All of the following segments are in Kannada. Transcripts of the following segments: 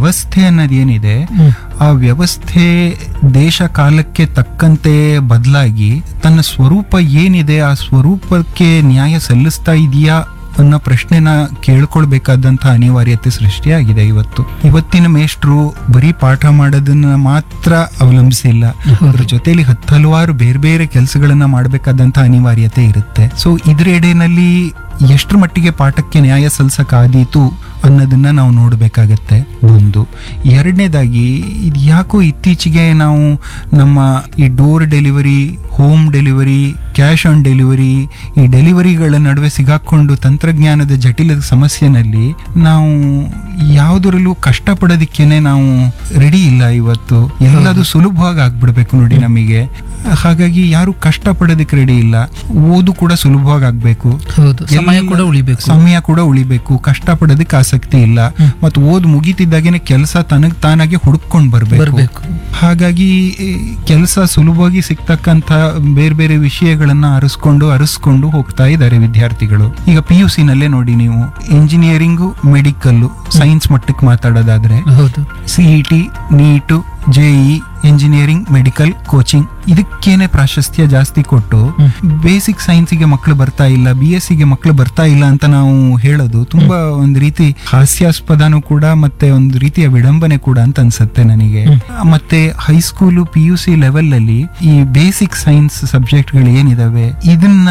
ವ್ಯವಸ್ಥೆ ಅನ್ನೋದೇನಿದೆ ಹ್ಮ್. ಆ ವ್ಯವಸ್ಥೆ ದೇಶ ಕಾಲಕ್ಕೆ ತಕ್ಕಂತೆ ಬದಲಾಗಿ ತನ್ನ ಸ್ವರೂಪ ಏನಿದೆ ಆ ಸ್ವರೂಪಕ್ಕೆ ನ್ಯಾಯ ಸಲ್ಲಿಸ್ತಾ ಇದೆಯಾ ಅನ್ನೋ ಪ್ರಶ್ನೆನ ಕೇಳ್ಕೊಳ್ಬೇಕಾದಂತ ಅನಿವಾರ್ಯತೆ ಸೃಷ್ಟಿಯಾಗಿದೆ ಇವತ್ತು ಇವತ್ತಿನ ಮೇಷ್ಟ್ರು ಬರೀ ಪಾಠ ಮಾಡೋದನ್ನ ಮಾತ್ರ ಅವಲಂಬಿಸಿಲ್ಲ ಅದ್ರ ಜೊತೆಲಿ ಹತ್ತು ಹಲವಾರು ಬೇರೆ ಬೇರೆ ಕೆಲಸಗಳನ್ನ ಮಾಡಬೇಕಾದಂತ ಅನಿವಾರ್ಯತೆ ಇರುತ್ತೆ ಸೊ ಇದ್ರೆಡೆನಲ್ಲಿ ಎಷ್ಟರ ಮಟ್ಟಿಗೆ ಪಾಠಕ್ಕೆ ನ್ಯಾಯ ಸಲ್ಸಕ್ಕಾದೀತು ಅನ್ನೋದನ್ನ ನಾವು ನೋಡಬೇಕಾಗತ್ತೆ ಒಂದು ಎರಡನೇದಾಗಿ ಇದು ಯಾಕೋ ಇತ್ತೀಚೆಗೆ ನಾವು ನಮ್ಮ ಈ door delivery home delivery cash on delivery ಈ ಡೆಲಿವರಿಗಳ ನಡುವೆ ಸಿಗಾಕೊಂಡು ತಂತ್ರಜ್ಞಾನದ ಜಟಿಲ ಸಮಸ್ಯೆನಲ್ಲಿ ನಾವು ಯಾವುದರಲ್ಲೂ ಕಷ್ಟಪಡೋದಕ್ಕೇನೆ ನಾವು ರೆಡಿ ಇಲ್ಲ ಇವತ್ತು ಎಲ್ಲದು ಸುಲಭವಾಗಿ ಆಗ್ಬಿಡ್ಬೇಕು ನೋಡಿ ನಮಗೆ ಹಾಗಾಗಿ ಯಾರು ಕಷ್ಟಪಡೋದಕ್ಕೆ ರೆಡಿ ಇಲ್ಲ ಓದು ಕೂಡ ಸುಲಭವಾಗಿ ಆಗ್ಬೇಕು ಹೌದು ಸಮಯ ಎಲ್ಲ- ಕೂಡ ಉಳಿಬೇಕು ಸಮಯ ಕೂಡ ಉಳಿಬೇಕು ಕಷ್ಟಪಡೋದಕ್ಕೆ ಆಸಕ್ತಿ ಇಲ್ಲ ಮತ್ತು ಓದ್ ಮುಗಿತಿದ್ದಾಗೇನೆ ಕೆಲಸ ತನಗ್ ತಾನಾಗೆ ಹುಡುಕೊಂಡು ಬರ್ಬೇಕು ಬರ್ಬೇಕು ಹಾಗಾಗಿ ಕೆಲಸ ಸುಲಭವಾಗಿ ಸಿಗ್ತಕ್ಕಂತ ಬೇರೆ ಬೇರೆ ವಿಷಯಗಳನ್ನ ಅರಸ್ಕೊಂಡು ಅರಸ್ಕೊಂಡು ಹೋಗ್ತಾ ಇದ್ದಾರೆ ವಿದ್ಯಾರ್ಥಿಗಳು ಈಗ ಪಿ ಯು ಸಿ ನಲ್ಲೇ ನೋಡಿ ನೀವು ಇಂಜಿನಿಯರಿಂಗು ಮೆಡಿಕಲ್ಲು ಸೈನ್ಸ್ ಮಟ್ಟಕ್ಕೆ ಮಾತಾಡೋದಾದ್ರೆ ಹೌದು CET NEET JEE engineering medical coaching ಇದಕ್ಕೇನೆ ಪ್ರಾಶಸ್ತ್ಯ ಜಾಸ್ತಿ ಕೊಟ್ಟು ಬೇಸಿಕ್ ಸೈನ್ಸಿಗೆ ಮಕ್ಕಳು ಬರ್ತಾ ಇಲ್ಲ ಬಿ ಎಸ್ ಸಿಗೆ ಮಕ್ಕಳು ಬರ್ತಾ ಇಲ್ಲ ಅಂತ ನಾವು ಹೇಳೋದು ತುಂಬಾ ಒಂದು ರೀತಿ ಹಾಸ್ಯಾಸ್ಪದನೂ ಕೂಡ ಮತ್ತೆ ಒಂದು ರೀತಿಯ ವಿಡಂಬನೆ ಕೂಡ ಅಂತ ಅನ್ಸುತ್ತೆ ನನಗೆ ಮತ್ತೆ high school P U C level ಅಲ್ಲಿ ಈ ಬೇಸಿಕ್ ಸೈನ್ಸ್ ಸಬ್ಜೆಕ್ಟ್ಗಳು ಏನಿದಾವೆ ಇದನ್ನ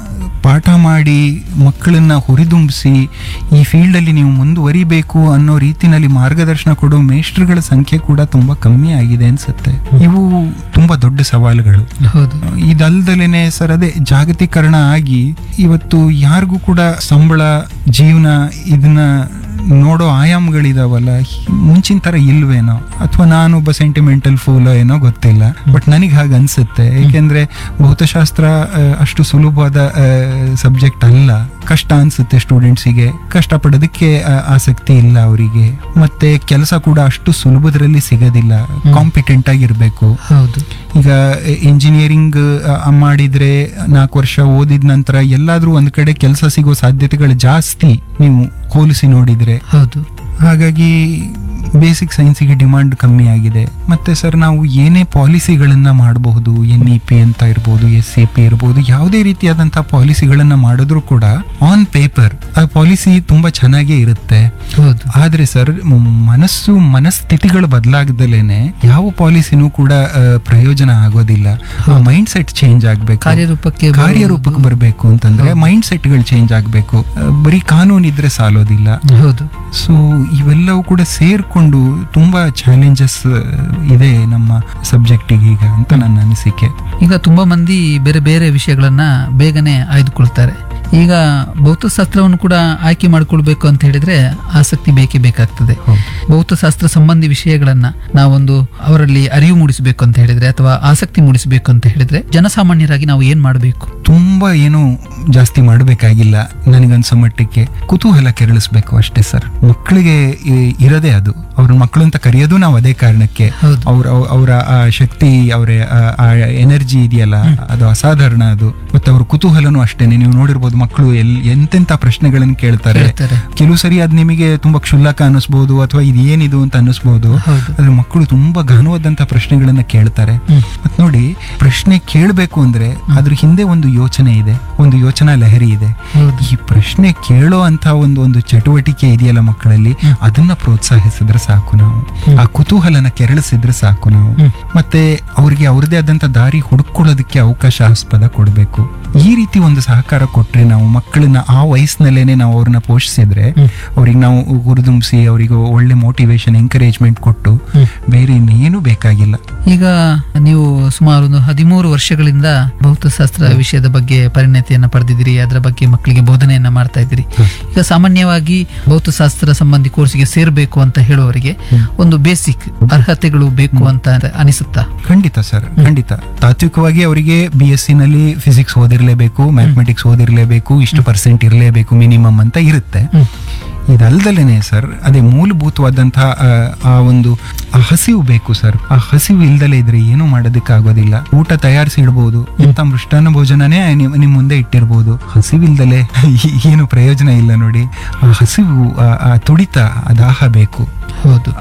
ಪಾಠ ಮಾಡಿ ಮಕ್ಕಳನ್ನ ಹುರಿದುಂಬಿಸಿ ಈ ಫೀಲ್ಡ್ ಅಲ್ಲಿ ನೀವು ಮುಂದುವರಿಬೇಕು ಅನ್ನೋ ರೀತಿನಲ್ಲಿ ಮಾರ್ಗದರ್ಶನ ಕೊಡೋ ಮೇಷ್ಟ್ರುಗಳ ಸಂಖ್ಯೆ ಕೂಡ ತುಂಬಾ ಕಮ್ಮಿ ಆಗಿದೆ ಅನ್ಸುತ್ತೆ ಇವು ತುಂಬಾ ದೊಡ್ಡ ಸವಾಲುಗಳು ಹೌದು ಇದಲ್ದಲೇನೆ ಸರ್ ಅದೇ ಜಾಗತೀಕರಣ ಆಗಿ ಇವತ್ತು ಯಾರಿಗೂ ಕೂಡ ಸಂಬಳ ಜೀವನ ಇದನ್ನ ನೋಡೋ ಆಯಾಮಗಳಿದಾವಲ್ಲ ಮುಂಚಿನ ತರ ಇಲ್ವೇನೋ ಅಥವಾ ನಾನೊಬ್ಬ ಸೆಂಟಿಮೆಂಟಲ್ ಫೂಲ್ ಏನೋ ಗೊತ್ತಿಲ್ಲ ಬಟ್ ನನಗೆ ಹಾಗೆ ಅನ್ಸುತ್ತೆ ಏಕೆಂದ್ರೆ ಭೌತಶಾಸ್ತ್ರ ಆ, ಅಷ್ಟು ಸುಲಭವಾದ ಸಬ್ಜೆಕ್ಟ್ ಅಲ್ಲ ಕಷ್ಟ ಅನ್ಸುತ್ತೆ ಸ್ಟೂಡೆಂಟ್ಸಿಗೆ ಕಷ್ಟಪಡೋದಕ್ಕೆ ಆ, ಆಸಕ್ತಿ ಇಲ್ಲ ಅವರಿಗೆ ಮತ್ತೆ ಕೆಲಸ ಕೂಡ ಅಷ್ಟು ಸುಲಭದ್ರಲ್ಲಿ ಸಿಗೋದಿಲ್ಲ ಕಾಂಪಿಟೆಂಟ್ ಆಗಿರ್ಬೇಕು ಹೌದು ಈಗ ಇಂಜಿನಿಯರಿಂಗ್ ಮಾಡಿದ್ರೆ ನಾಲ್ಕು ವರ್ಷ ಓದಿದ ನಂತರ ಎಲ್ಲಾದ್ರೂ ಒಂದ್ ಕಡೆ ಕೆಲಸ ಸಿಗೋ ಸಾಧ್ಯತೆಗಳು ಜಾಸ್ತಿ ನೀವು ಹೋಲಿಸಿ ನೋಡಿದ್ರೆ ಹೌದು ಹಾಗಾಗಿ ಬೇಸಿಕ್ ಸೈನ್ಸಿಗೆ ಡಿಮಾಂಡ್ ಕಮ್ಮಿ ಆಗಿದೆ ಮತ್ತೆ ಸರ್ ನಾವು ಏನೇ ಪಾಲಿಸಿಗಳನ್ನ ಮಾಡಬಹುದು ಎನ್ ಇ ಪಿ ಅಂತ ಇರ್ಬೋದು ಎಸ್ ಸಿ ಪಿ ಇರ್ಬೋದು ಯಾವುದೇ ರೀತಿಯಾದಂತಹ ಪಾಲಿಸಿಗಳನ್ನ ಮಾಡಿದ್ರು ಕೂಡ ಆನ್ ಪೇಪರ್ ಆ ಪಾಲಿಸಿ ತುಂಬಾ ಚೆನ್ನಾಗೇ ಇರುತ್ತೆ ಹೌದು ಆದ್ರೆ ಸರ್ ಮನಸ್ಸು ಮನಸ್ಥಿತಿಗಳು ಬದಲಾಗದಲೇನೆ ಯಾವ ಪಾಲಿಸಿನೂ ಕೂಡ ಆ, ಪ್ರಯೋಜನ ಆಗೋದಿಲ್ಲ ಮೈಂಡ್ ಸೆಟ್ ಚೇಂಜ್ ಆಗ್ಬೇಕು ಕಾರ್ಯರೂಪಕ್ಕೆ ಬರುವುದು- ಕಾರ್ಯರೂಪಕ್ಕೆ ಬರಬೇಕು ಅಂತಂದ್ರೆ ಮೈಂಡ್ ಸೆಟ್ಗಳು ಚೇಂಜ್ ಆಗ್ಬೇಕು ಆ, ಬರೀ ಕಾನೂನು ಇದ್ರೆ ಸಾಲೋದಿಲ್ಲ ಹೌದು ಸೊ ಇವೆಲ್ಲವೂ ಕೂಡ ಸೇರ್ಕೊಂಡು ತುಂಬಾ ಚಾಲೆಂಜಸ್ ಇದೆ ನಮ್ಮ ಸಬ್ಜೆಕ್ಟಿಗೆ ಈಗ ಅಂತ ನನ್ನ ಅನಿಸಿಕೆ ಈಗ ತುಂಬಾ ಮಂದಿ ಬೇರೆ ಬೇರೆ ವಿಷಯಗಳನ್ನ ಬೇಗನೆ ಆಯ್ದುಕೊಳ್ತಾರೆ ಈಗ ಭೌತಶಾಸ್ತ್ರವನ್ನು ಕೂಡ ಆಯ್ಕೆ ಮಾಡಿಕೊಳ್ಬೇಕು ಅಂತ ಹೇಳಿದ್ರೆ ಆಸಕ್ತಿ ಬೇಕೇ ಬೇಕಾಗ್ತದೆ ಹೌದು. ಭೌತಶಾಸ್ತ್ರ ಸಂಬಂಧಿ ವಿಷಯಗಳನ್ನ ನಾವೊಂದು ಅವರಲ್ಲಿ ಅರಿವು ಮೂಡಿಸಬೇಕು ಅಂತ ಹೇಳಿದ್ರೆ ಅಥವಾ ಆಸಕ್ತಿ ಮೂಡಿಸಬೇಕು ಅಂತ ಹೇಳಿದ್ರೆ ಜನಸಾಮಾನ್ಯರಾಗಿ ನಾವು ಏನ್ ಮಾಡಬೇಕು ತುಂಬಾ ಏನು ಜಾಸ್ತಿ ಮಾಡಬೇಕಾಗಿಲ್ಲ ನನಗನ್ಸೋ ಮಟ್ಟಕ್ಕೆ ಕುತೂಹಲ ಕೆರಳಿಸ್ಬೇಕು ಅಷ್ಟೇ ಸರ್ ಮಕ್ಕಳಿಗೆ ಇ- ಇರೋದೇ ಅದು ಅವ್ರ ಮಕ್ಕಳು ಅಂತ ಕರೆಯೋದು ನಾವು ಅದೇ ಕಾರಣಕ್ಕೆ ಹೌದು. ಅವ್ರ ಅವ್- ಅವರ ಆ ಶಕ್ತಿ ಅವರ ಆ ಎನರ್ಜಿ ಇದೆಯಲ್ಲ ಅದು ಅಸಾಧಾರಣ ಅದು ಮತ್ತೆ ಅವ್ರ ಕುತೂಹಲನೂ ಅಷ್ಟೇನೆ ನೀವು ನೋಡಿರ್ಬೋದು ಮಕ್ಕಳು ಎಲ್ ಎಂತೆಂತ ಪ್ರಶ್ನೆಗಳನ್ನು ಕೇಳ್ತಾರೆ ಕೇಳ್ತಾರೆ. ಕೆಲವು ಸರಿ ಅದ್ ನಿಮಗೆ ತುಂಬಾ ಕ್ಷುಲ್ಲಕ ಅನ್ನಿಸ್ಬೋದು ಅಥವಾ ಇದು ಏನಿದು ಅಂತ ಅನ್ನಿಸ್ಬೋದು ಹೌದು. ಆದ್ರೆ ಮಕ್ಕಳು ತುಂಬಾ ಘನವಾದಂತ ಪ್ರಶ್ನೆಗಳನ್ನ ಕೇಳ್ತಾರೆ ಮತ್ ನೋಡಿ ಪ್ರಶ್ನೆ ಕೇಳಬೇಕು ಅಂದ್ರೆ ಅದ್ರ ಹಿಂದೆ ಒಂದು ಯೋಚನೆ ಇದೆ ಒಂದು ಯೋಚನಾ ಲಹರಿ ಇದೆ ಹೌದು. ಈ ಪ್ರಶ್ನೆ ಕೇಳೋ ಅಂತ ಒಂದು ಒಂದು ಚಟುವಟಿಕೆ ಇದೆಯಲ್ಲ ಮಕ್ಕಳಲ್ಲಿ ಅದನ್ನ ಪ್ರೋತ್ಸಾಹಿಸಿದ್ರೆ ಸಾಕು ನಾವು ಆ ಕುತೂಹಲನ ಕೆರಳಿಸಿದ್ರೆ ಸಾಕು ನಾವು ಮತ್ತೆ ಅವ್ರಿಗೆ ಅವ್ರದೇ ಆದಂತ ದಾರಿ ಹುಡುಕೊಳ್ಳೋದಕ್ಕೆ ಅವಕಾಶ ಆಸ್ಪದ ಕೊಡಬೇಕು ಈ ರೀತಿ ಒಂದು ಸಹಕಾರ ಕೊಟ್ರೆ ನಾವು ಮಕ್ಕಳನ್ನ ಆ ವಯಸ್ಸಿನಲ್ಲೇನೆ ನಾವು ಅವ್ರನ್ನ ಪೋಷಿಸಿದ್ರೆ ಅವ್ರಿಗೆ ನಾವು ಹುರಿದುಂಬಿಸಿ ಅವರಿಗೆ ಒಳ್ಳೆ ಮೋಟಿವೇಶನ್ ಎಂಕರೇಜ್ಮೆಂಟ್ ಕೊಟ್ಟು ಬೇರೆ ಇನ್ನೇನು ಬೇಕಾಗಿಲ್ಲ ಈಗ ನೀವು ಸುಮಾರು ಒಂದು ಹದಿಮೂರು ವರ್ಷಗಳಿಂದ ಭೌತಶಾಸ್ತ್ರ ವಿಷಯದ ಬಗ್ಗೆ ಪರಿಣತಿಯನ್ನ ಪಡೆದಿದ್ದೀರಿ ಅದರ ಬಗ್ಗೆ ಮಕ್ಕಳಿಗೆ ಬೋಧನೆಯನ್ನ ಮಾಡ್ತಾ ಇದ್ದೀರಿ ಈಗ ಸಾಮಾನ್ಯವಾಗಿ ಭೌತಶಾಸ್ತ್ರ ಸಂಬಂಧಿ ಕೋರ್ಸ್ಗೆ ಸೇರ್ಬೇಕು ಅಂತ ಹೇಳುವವರಿಗೆ ಒಂದು ಬೇಸಿಕ್ ಅರ್ಹತೆಗಳು ಬೇಕು ಅಂತ ಅನಿಸುತ್ತಾ ಖಂಡಿತ ಸರ್ ಖಂಡಿತ ತಾತ್ವಿಕವಾಗಿ ಅವರಿಗೆ ಬಿ ಎಸ್ ಸಿ ನಲ್ಲಿ ಫಿಸಿಕ್ಸ್ ಓದಿರ್ಲೇಬೇಕು ಮ್ಯಾಥಮೆಟಿಕ್ಸ್ ಓದಿರ್ಲೇಬೇಕು ಇಷ್ಟು ಪರ್ಸೆಂಟ್ ಇರಲೇಬೇಕು ಮಿನಿಮಮ್ ಅಂತ ಇರುತ್ತೆ ಇದಲ್ದಲೇನೆ ಸರ್ ಅದೇ ಮೂಲಭೂತವಾದಂತಹ ಆ, ಆ ಒಂದು ಆ ಹಸಿವು ಬೇಕು ಸರ್ ಆ ಹಸಿವು ಇಲ್ದಲೇ ಇದ್ರೆ ಏನು ಮಾಡೋದಕ್ಕಾಗೋದಿಲ್ಲ ಊಟ ತಯಾರಿಸಿ ಇಡ್ಬೋದು ಇಂಥ ಮೃಷ್ಟಾನ್ನ ಭೋಜನನೇ ನಿಮ್ ನಿಮ್ ಮುಂದೆ ಇಟ್ಟಿರ್ಬೋದು ಹಸಿವಿಲ್ದಲೆ ಏನು ಪ್ರಯೋಜನ ಇಲ್ಲ ನೋಡಿ ಆ ಹಸಿವು ಆ- ಆ ತುಡಿತ ಆ ದಾಹ ಬೇಕು ಹೌದು